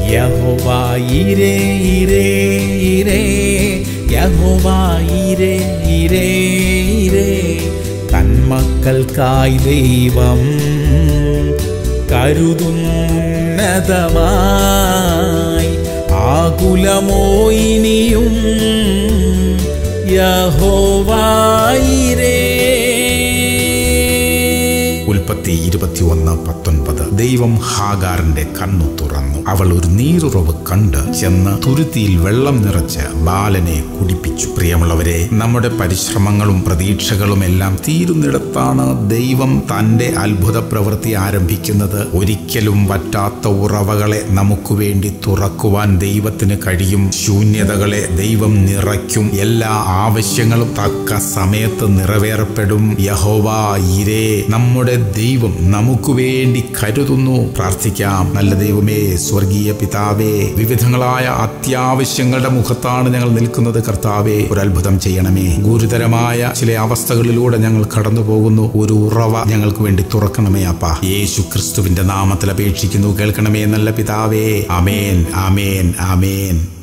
യഹോവായിരേ ഇരേ ഇരേ യഹോവായിരേ ഇരേ ഇരേ തന്മക്കൾക്കായി ദൈവം കരുതുന്നതമായി ആകുലമോ ഇനിയും യഹോവായിരേ ഉൽപ്പത്തി ഇരുപത്തിയൊന്ന് പത്തൊൻപത് ദൈവം ഹാഗാറിന്റെ കണ്ണു തുറന്നു അവൾ ഒരു നീരുറവ് കണ്ട് ചെന്ന് തുരുത്തിയിൽ വെള്ളം നിറച്ച് ബാലനെ കുടിപ്പിച്ചു പ്രിയമുള്ളവരെ നമ്മുടെ പരിശ്രമങ്ങളും പ്രതീക്ഷകളും എല്ലാം തീരുന്നിടത്താണ് ദൈവം തന്റെ അത്ഭുത പ്രവൃത്തി ആരംഭിക്കുന്നത് ഒരിക്കലും വറ്റാത്ത ഉറവകളെ നമുക്ക് വേണ്ടി തുറക്കുവാൻ ദൈവത്തിന് കഴിയും ശൂന്യതകളെ ദൈവം നിറയ്ക്കും എല്ലാ ആവശ്യങ്ങളും തക്ക സമയത്ത് നിറവേറപ്പെടും യഹോവ ഇരേ നമ്മുടെ ദൈവം നമുക്ക് വേണ്ടി കരുതുന്നു പ്രാർത്ഥിക്കാം നല്ല ദൈവമേ സ്വർഗീയ പിതാവേ വിവിധങ്ങളായ അത്യാവശ്യങ്ങളുടെ മുഖത്താണ് ഞങ്ങൾ നിൽക്കുന്നത് കർത്താവേ ഒരു അത്ഭുതം ചെയ്യണമേ ഗുരുതരമായ ചില അവസ്ഥകളിലൂടെ ഞങ്ങൾ കടന്നു പോകുന്നു ഒരു ഉറവ ഞങ്ങൾക്ക് വേണ്ടി തുറക്കണമേ അപ്പ യേശു ക്രിസ്തുവിന്റെ നാമത്തിൽ അപേക്ഷിക്കുന്നു കേൾക്കണമേ നല്ല പിതാവേ അമേൻ അമേൻ അമേൻ